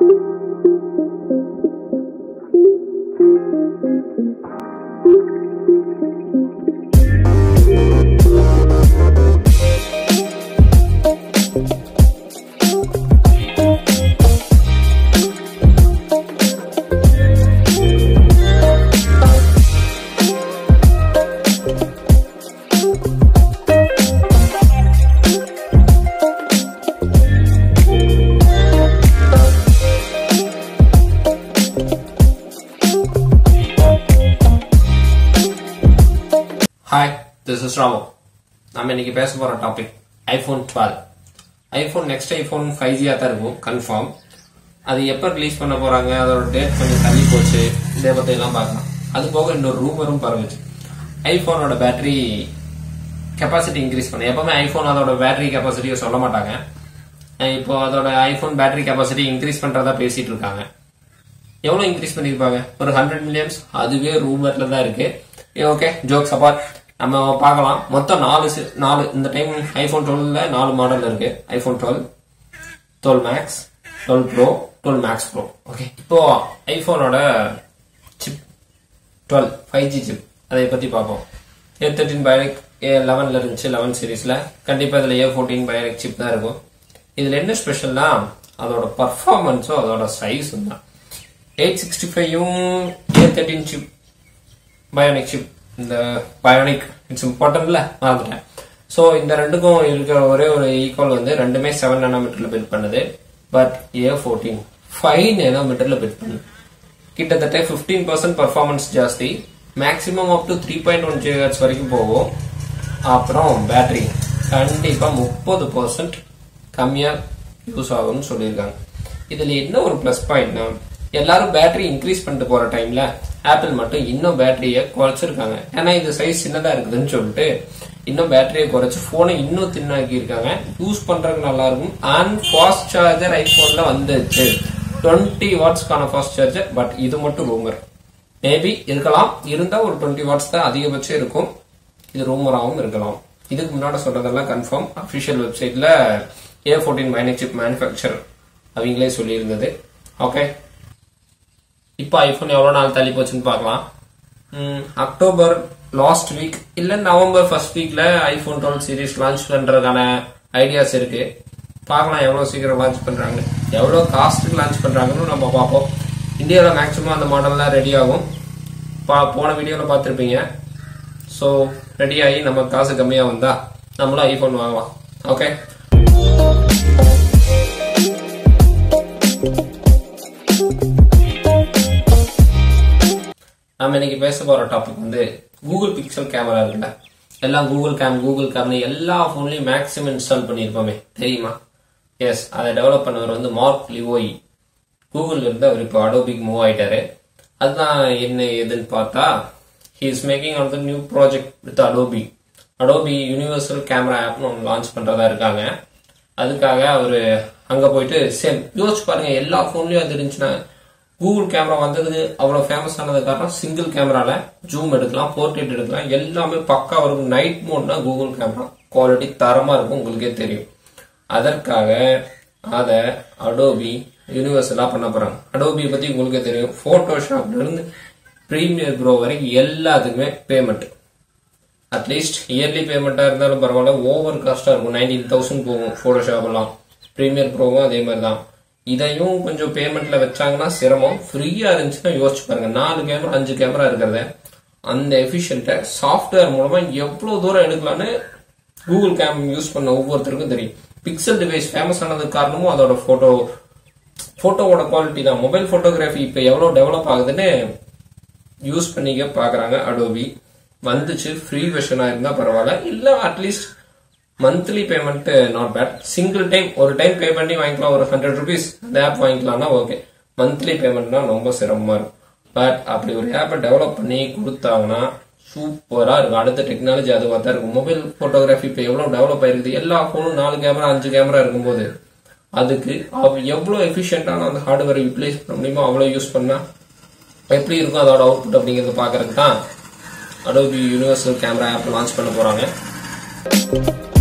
hi this is ராமோ நம்ம இன்னைக்கு பேச போற topic iPhone twelve iPhone next iPhone five ஜியா தான் இருக்கும் கன்ஃபார்ம் அது எப்போ ரிலீஸ் பண்ண போறாங்க அதோட டேட் கொஞ்சம் தள்ளி போச்சு இதை பத்தி எல்லாம் பார்க்கலாம் அது போக இன்னொரு ரூமரும் பரவுச்சு ஐபோனோட பேட்டரி கெப்பாசிட்டி இன்க்ரீஸ் பண்ண எப்பவுமே ஐபோன் அதோட பேட்டரி கெப்பாசிட்டியை சொல்ல மாட்டாங்க அஹ் இப்போ அதோட ஐபோன் பேட்டரி கெப்பாசிட்டி இன்க்ரீஸ் பண்றதா பேசிட்டு இருக்காங்க எவ்வளவு இன்க்ரீஸ் பண்ணிருப்பாங்க ஒரு ஹண்ட்ரட் மில்லியன்ஸ் அதுவே ரூமர்ல தான் இருக்கு ஓகே ஜோக்ஸ் அப்பார்ட் நம்ம பார்க்கலாம் மொத்தம் நாலு சி- நாலு இந்த டைம் ஐபோன் டுவெல்ல நாலு மாடல் இருக்கு iPhone twelve twelve max twelve pro twelve max pro okay இப்போ ஐபோனோட chip twelve five G chip அதை பத்தி பார்ப்போம் ஏ தேர்ட்டின் பயோனிக் ஏ லெவன்ல இருந்துச்சு லெவன் சீரீஸ்ல கண்டிப்பா இதுல ஏ ஃபோர்டீன் பயோனிக் சிப் தான் இருக்கும் இதுல என்ன ஸ்பெஷல்னா அதோட பர்ஃபார்மன்ஸும் அதோட சைஸும் தான் எயிட் சிக்ஸ்டி ஃபைவும் A thirteen chip bionic chip இந்த பயோனிக் இட்ஸ் இம்பார்ட்டன்ட்ல மறந்துட்டேன் ஸோ இந்த ரெண்டுக்கும் இருக்கிற ஒரே ஒரு ஈக்குவல் வந்து ரெண்டுமே செவன் நானோமீட்டர்ல பில்ட் பண்ணுது பட் ஏ ஃபோர்டீன் ஃபைவ் நானோமீட்டர்ல பில்ட் பண்ணுது கிட்டத்தட்ட 15% பர்சன்ட் பர்ஃபார்மன்ஸ் ஜாஸ்தி maximum up to three point one G H வரைக்கும் போகும் அப்புறம் பேட்டரி கண்டிப்பா முப்பது பர்சன்ட் கம்மியா யூஸ் ஆகும்னு சொல்லியிருக்காங்க இதுல என்ன ஒரு ப்ளஸ் பாயிண்ட்னா எல்லாரும் பேட்டரி இன்க்ரீஸ் பண்ணிட்டு போற டைம்ல ஆப்பிள் மட்டும் இன்னும் பேட்டரியை குறைச்சிருக்காங்க ஏன்னா இது சைஸ் சின்னதா இருக்குதுன்னு சொல்லிட்டு இன்னும் பேட்டரியை குறைச்சு போனை இன்னும் தின்னாக்கி இருக்காங்க யூஸ் பண்றதுக்கு நல்லா இருக்கும் அண்ட் ஃபாஸ்ட் சார்ஜர் ஐபோன்ல வந்துச்சு டுவெண்ட்டி வாட்ஸ்க்கான ஃபாஸ்ட் சார்ஜர் பட் இது மட்டும் ரூமர் மேபி இருக்கலாம் இருந்தா ஒரு டுவெண்ட்டி வாட்ஸ் தான் அதிகபட்சம் இருக்கும் இது ரூமராகவும் இருக்கலாம் இதுக்கு முன்னாடி சொல்றதெல்லாம் கன்ஃபார்ம் அஃபிஷியல் வெப்சைட்ல ஏ ஃபோர்டீன் மைனிக் சிப் மேனுஃபேக்சர் அவங்களே சொல்லியிருந்தது ஓகே இப்போ ஐபோன் எவ்வளோ நாள் தள்ளி போச்சுன்னு பார்க்கலாம் ம், அக்டோபர் லாஸ்ட் வீக் இல்ல நவம்பர் ஃபர்ஸ்ட் வீக்ல ஐபோன் டுவெல் சீரிஸ் லான்ச் பண்றதுக்கான ஐடியாஸ் இருக்கு பார்க்கலாம் எவ்வளவு சீக்கிரம் லான்ச் பண்றாங்க எவ்வளவு காஸ்ட்டுக்கு லான்ச் பண்றாங்கன்னு நம்ம பார்ப்போம் இந்தியாவில் மேக்ஸிமம் அந்த மாடல்லாம் ரெடி ஆகும் பா- போன வீடியோல பார்த்துருப்பீங்க ஸோ ரெடி ஆகி நம்ம காசு கம்மியா வந்தா நம்மளும் ஐபோன் வாங்கலாம் ஓகே நம்ம இன்னைக்கு பேச போற டாபிக் வந்து கூகுள் பிக்சல் கேமரா இருக்குல்ல எல்லாம் கூகுள் கேம் கூகுள் கேம்னு எல்லா போன்லயும் மேக்ஸிமம் இன்ஸ்டால் பண்ணியிருப்போமே தெரியுமா எஸ் அதை டெவலப் பண்ணவர் வந்து மார்க் லிவோய் கூகுள்ல இருந்து அவர் இப்போ அடோபிக்கு மூவ் ஆயிட்டாரு அதுதான் என்ன ஏதுன்னு பார்த்தா he is making on the new project with Adobe Adobe universal camera ஆப்னு ஒன்று லான்ச் பண்றதா இருக்காங்க அதுக்காக அவரு அங்க போயிட்டு சேம் யோசிச்சு பாருங்க எல்லா போன்லயும் அது இருந்துச்சுன்னா கூகுள் கேமரா வந்ததுக்கு அவ்வளவு ஃபேமஸ் ஆனது காரணம் சிங்கிள் கேமரால ஜூம் எடுக்கலாம் போர்ட்ரேட் எடுக்கலாம் எல்லாமே பக்கா இருக்கும் நைட் மோட்னா கூகுள் கேமரா குவாலிட்டி தரமா இருக்கும் உங்களுக்கே தெரியும் அதற்காக அத அடோபி யூனிவர்சலா பண்ண போறாங்க அடோபி பத்தி உங்களுக்கே தெரியும் போட்டோஷாப்ல இருந்து பிரீமியர் ப்ரோ வரைக்கும் எல்லாத்துக்குமே பேமெண்ட் அட்லீஸ்ட் இயர்லி பேமெண்ட்டாக இருந்தாலும் பரவாயில்ல ஓவர் காஸ்ட்டாக இருக்கும் நைன்டீன் தௌசண்ட் போகும் ஃபோட்டோஷாப் எல்லாம் ப்ரீமியர் ப்ரோவும் அதே மாதிரி தான் இதையும் கொஞ்சம் பேமெண்ட்ல வச்சாங்கன்னா சிரமம் ஃப்ரீயா இருந்துச்சுன்னா யோசிச்சு பாருங்க நாலு கேமரா அஞ்சு கேமரா இருக்கிறத அந்த எஃபிஷியன்ட்டை சாஃப்ட்வேர் மூலமா எவ்வளவு தூரம் எடுக்கலாம்னு கூகுள் கேம் யூஸ் பண்ண ஒவ்வொருத்தருக்கும் தெரியும் பிக்சல் டிவைஸ் ஃபேமஸ் ஆனதுக்கு காரணமும் அதோட போட்டோ போட்டோவோட குவாலிட்டி தான் மொபைல் போட்டோகிராஃபி இப்போ எவ்வளவு டெவலப் ஆகுதுன்னு யூஸ் பண்ணிக்க பாக்குறாங்க அடோபி வந்துச்சு ஃப்ரீ வெர்ஷனா இருந்தா பரவாயில்ல இல்ல at least monthly payment not bad single time ஒரு டைம் பே பண்ணி வாங்கிக்கலாம் ஒரு ஹண்ட்ரட் ருபீஸ் அந்த ஆப் வாங்கிக்கலாம்னா ஓகே மந்த்லி பேமெண்ட்னா ரொம்ப சிரமமா இருக்கும் பட் அப்படி ஒரு ஆப்பை டெவலப் பண்ணி கொடுத்தாங்கன்னா சூப்பரா இருக்கும் அடுத்த டெக்னாலஜி அதுவாக தான் இருக்கும் மொபைல் போட்டோகிராஃபி இப்போ எவ்வளவு டெவலப் ஆயிருக்குது எல்லா ஃபோனும் நாலு கேமரா அஞ்சு கேமரா இருக்கும்போது அதுக்கு அவ எவ்வளவு எஃபிஷியன்டான அந்த ஹார்ட்வேரை யூட்டிலைஸ் பண்ண முடியுமோ அவ்வளோ யூஸ் பண்ணா எப்படி இருக்கும் அதோட அவுட்புட் அப்படிங்கறத பாக்குறதுக்கு தான் Adobe universal camera app launch பண்ண போறாங்க